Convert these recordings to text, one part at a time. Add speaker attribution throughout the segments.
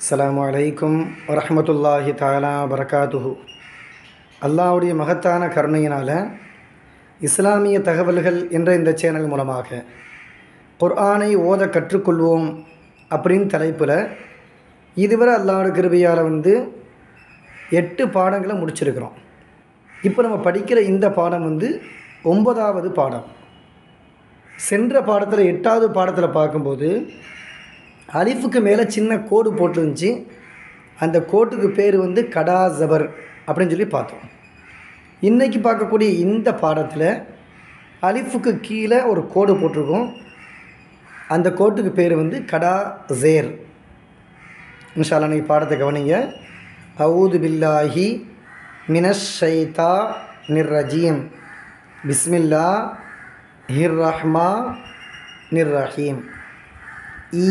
Speaker 1: அஸ்ஸலாமு அலைக்கும் வரஹ்மத்துல்லாஹி தாலா வரகாத்துஹு அல்லாஹ்வுடைய மகத்தான கருணையினால் இஸ்லாமிய தகவல்கள் என்ற இந்த சேனல் மூலமாக குர்ஆனை ஓத கற்றுக்கொள்வோம் அப்படின்னு தலைப்பில் இதுவரை அல்லாஹ்வோட கிருபையால் வந்து எட்டு பாடங்களை முடிச்சிருக்கிறோம் இப்போ நம்ம படிக்கிற இந்த பாடம் வந்து ஒன்பதாவது பாடம் சென்ற பாடத்தில் எட்டாவது பாடத்தில் பார்க்கும்போது அலிஃபுக்கு மேலே சின்ன கோடு போட்டிருந்துச்சு அந்த கோட்டுக்கு பேர் வந்து கடா ஜபர் அப்படின்னு சொல்லி பார்த்தோம் இன்றைக்கி பார்க்கக்கூடிய இந்த பாடத்தில் அலிஃபுக்கு கீழே ஒரு கோடு போட்டிருக்கோம் அந்த கோட்டுக்கு பேர் வந்து கடா ஜேர் இன்ஷால்லா நீங்கள் பாடத்தை கவனிங்க அவுது பில்லாஹி மினஷ் ஷைதா நிர்ரஜீம் பிஸ்மில்லா ஹிர் ரஹ்மா நிர் ரஹீம் ஈ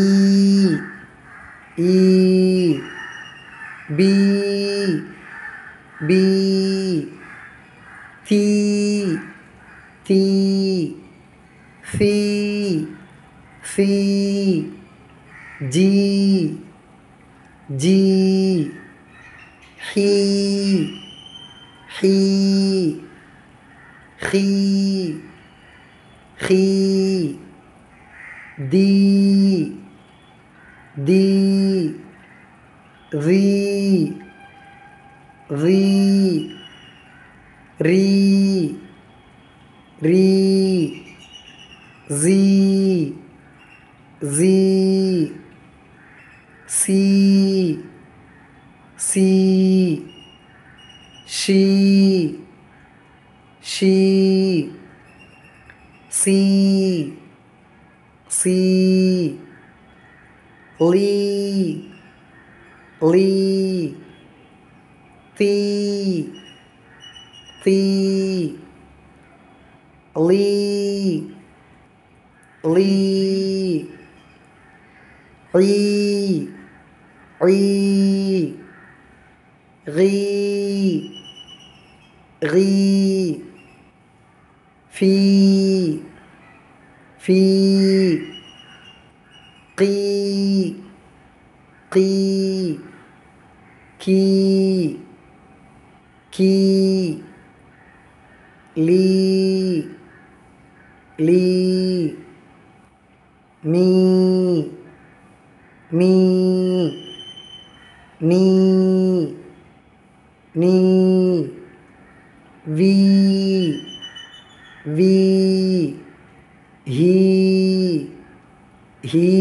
Speaker 1: ஈ பி பி தி தி சி சி ஜி ஜி ஹி ஹி ஹி ஹி தி தி ரி ரி ரி ரி ஜி ஜி சி சி ஷி ஷி சி சி லீ லீ தி தி லீ லீ ஈ ஈ ரி ரி ஃபீ ஃபீ قي قي كي كي لي لي مي مي ني ني في في هي ஹீ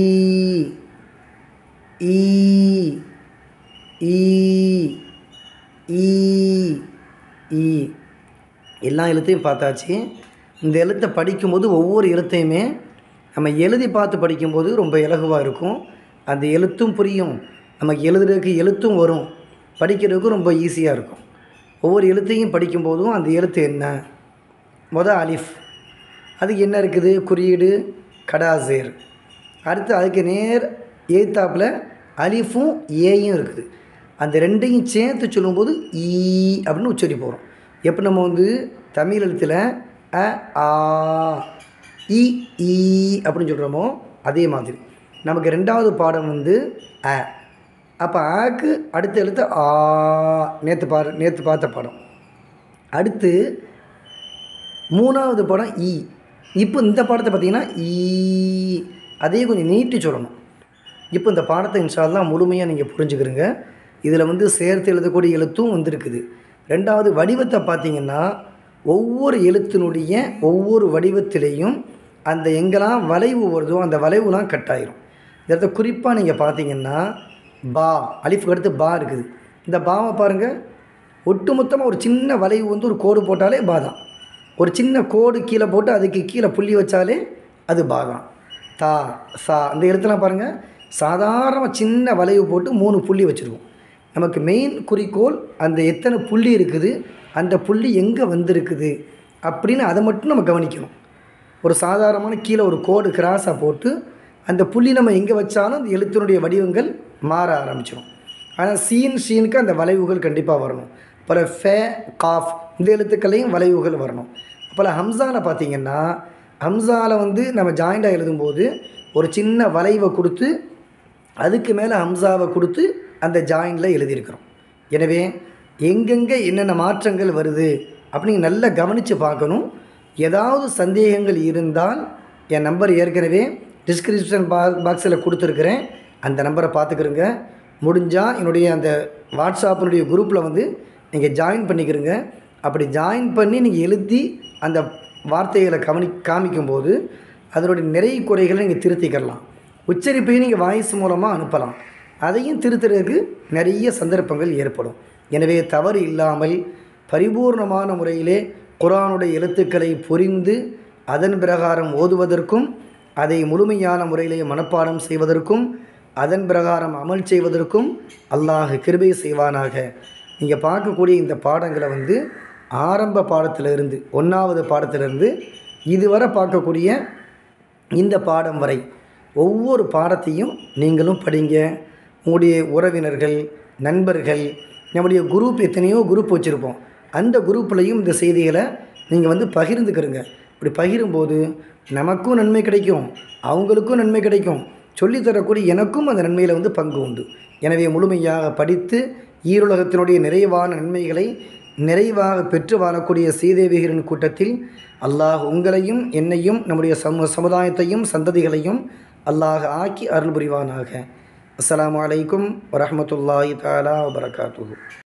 Speaker 1: ஈ ஈ ஈ ஈ எல்லா எழுத்தையும் பார்த்தாச்சு இந்த எழுத்தை படிக்கும்போது ஒவ்வொரு எழுத்தையுமே நம்ம எழுதி பார்த்து படிக்கும்போது ரொம்ப இலகுவாக இருக்கும் அந்த எழுத்தும் புரியும் நமக்கு எழுதுறதுக்கு எழுத்தும் வரும் படிக்கிறதுக்கும் ரொம்ப ஈஸியாக இருக்கும் ஒவ்வொரு எழுத்தையும் படிக்கும்போதும் அந்த எழுத்து என்ன மொதல் அலிஃப் அதுக்கு என்ன இருக்குது குறியீடு கடாசேர் அடுத்து அதுக்கு நேர் எய்த்தாப்பில் அலிஃபும் ஏயும் இருக்குது அந்த ரெண்டையும் சேர்த்து சொல்லும்போது ஈ அப்படின்னு உச்சரி போகிறோம் எப்போ நம்ம வந்து தமிழ் எழுத்தில் அ ஆ இ ஈ அப்படின்னு சொல்கிறோமோ அதே மாதிரி நமக்கு ரெண்டாவது பாடம் வந்து அ அப்போ ஆக்கு அடுத்த எழுத்து ஆ நேற்று பா நேற்று பார்த்த பாடம் அடுத்து மூணாவது படம் ஈ இப்போ இந்த பாடத்தை பார்த்திங்கன்னா ஈ அதையும் கொஞ்சம் நீட்டி சொல்லணும் இப்போ இந்த பாடத்தை இன்ஷால்லாம் முழுமையாக நீங்கள் புரிஞ்சுக்கிறீங்க இதில் வந்து சேர்த்து எழுதக்கூடிய எழுத்தும் வந்திருக்குது ரெண்டாவது வடிவத்தை பார்த்தீங்கன்னா ஒவ்வொரு எழுத்தினுடைய ஒவ்வொரு வடிவத்திலையும் அந்த எங்கெல்லாம் வளைவு வருதோ அந்த வளைவுலாம் கட் ஆயிரும் இந்த இடத்த குறிப்பாக நீங்கள் பார்த்தீங்கன்னா பா அலிஃபுக்கு அடுத்து பா இருக்குது இந்த பாவை பாருங்கள் ஒட்டுமொத்தமாக ஒரு சின்ன வளைவு வந்து ஒரு கோடு போட்டாலே பா தான் ஒரு சின்ன கோடு கீழே போட்டு அதுக்கு கீழே புள்ளி வச்சாலே அது பாகம் தா சா அந்த எழுத்துலாம் பாருங்கள் சாதாரணமாக சின்ன வளைவு போட்டு மூணு புள்ளி வச்சுருக்கோம் நமக்கு மெயின் குறிக்கோள் அந்த எத்தனை புள்ளி இருக்குது அந்த புள்ளி எங்கே வந்திருக்குது அப்படின்னு அதை மட்டும் நம்ம கவனிக்கணும் ஒரு சாதாரணமான கீழே ஒரு கோடு கிராஸாக போட்டு அந்த புள்ளி நம்ம எங்கே வச்சாலும் அந்த எழுத்தினுடைய வடிவங்கள் மாற ஆரம்பிச்சிடும் ஆனால் சீன் ஷீனுக்கு அந்த வளைவுகள் கண்டிப்பாக வரணும் பல ஃபே காஃப் இந்த எழுத்துக்களையும் வளைவுகள் வரணும் அப்போல ஹம்சாவில் பார்த்தீங்கன்னா ஹம்சாவில் வந்து நம்ம ஜாயிண்டாக எழுதும்போது ஒரு சின்ன வளைவை கொடுத்து அதுக்கு மேலே ஹம்சாவை கொடுத்து அந்த ஜாயினில் எழுதியிருக்கிறோம் எனவே எங்கெங்கே என்னென்ன மாற்றங்கள் வருது அப்படின்னு நல்லா கவனித்து பார்க்கணும் ஏதாவது சந்தேகங்கள் இருந்தால் என் நம்பர் ஏற்கனவே டிஸ்கிரிப்ஷன் பா பாக்ஸில் கொடுத்துருக்குறேன் அந்த நம்பரை பார்த்துக்கிறங்க முடிஞ்சால் என்னுடைய அந்த வாட்ஸ்அப்பினுடைய குரூப்பில் வந்து நீங்கள் ஜாயின் பண்ணிக்கிறங்க அப்படி ஜாயின் பண்ணி நீங்கள் எழுதி அந்த வார்த்தைகளை கவனி காமிக்கும்போது அதனுடைய நிறை குறைகளை நீங்கள் திருத்திக்கலாம் உச்சரிப்பையும் நீங்கள் வாய்ஸ் மூலமாக அனுப்பலாம் அதையும் திருத்துறதுக்கு நிறைய சந்தர்ப்பங்கள் ஏற்படும் எனவே தவறு இல்லாமல் பரிபூர்ணமான முறையிலே குரானுடைய எழுத்துக்களை புரிந்து அதன் பிரகாரம் ஓதுவதற்கும் அதை முழுமையான முறையிலே மனப்பாடம் செய்வதற்கும் அதன் பிரகாரம் அமல் செய்வதற்கும் அல்லாஹ் கிருபை செய்வானாக நீங்கள் பார்க்கக்கூடிய இந்த பாடங்களை வந்து ஆரம்ப பாடத்திலிருந்து ஒன்றாவது பாடத்திலிருந்து இதுவரை பார்க்கக்கூடிய இந்த பாடம் வரை ஒவ்வொரு பாடத்தையும் நீங்களும் படிங்க உங்களுடைய உறவினர்கள் நண்பர்கள் நம்முடைய குரூப் எத்தனையோ குரூப் வச்சுருப்போம் அந்த குரூப்லேயும் இந்த செய்திகளை நீங்கள் வந்து பகிர்ந்துக்கிறங்க இப்படி பகிரும்போது நமக்கும் நன்மை கிடைக்கும் அவங்களுக்கும் நன்மை கிடைக்கும் சொல்லித்தரக்கூடிய எனக்கும் அந்த நன்மையில் வந்து பங்கு உண்டு எனவே முழுமையாக படித்து ஈருலகத்தினுடைய நிறைவான நன்மைகளை நிறைவாக பெற்று வாழக்கூடிய சீதேவிகளின் கூட்டத்தில் அல்லாஹ் உங்களையும் என்னையும் நம்முடைய சமு சமுதாயத்தையும் சந்ததிகளையும் அல்லாஹ் ஆக்கி அருள் புரிவானாக அஸ்ஸலாமு அலைக்கும் வரஹ்மத்துல்லாஹி தஆலா வபரகாத்துஹு